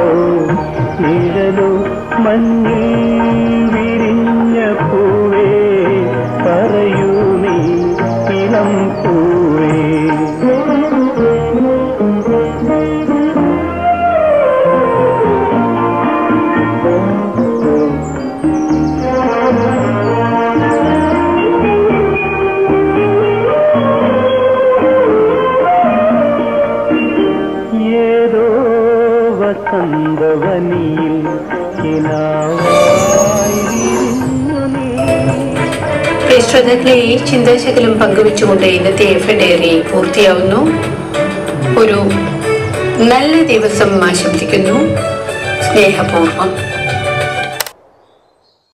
നിഴലോ മഞ്ഞിൽ വിരിഞ്ഞ പൂവേ പറയൂ നീ ഇളം പൂവേ ഏതോ വസന്തവനിയിൽ കിനാവായി വിരിഞ്ഞു നീ പ്രിയ ശ്രോതാക്കളെ ഈ ചിന്താശകലം പങ്കുവെച്ചുകൊണ്ട് ഇന്നത്തെ എഫ് ഡയറി പൂർത്തിയാവുന്നു ഒരു നല്ല ദിവസം ആശംസിക്കുന്നു സ്നേഹപൂർവ്വം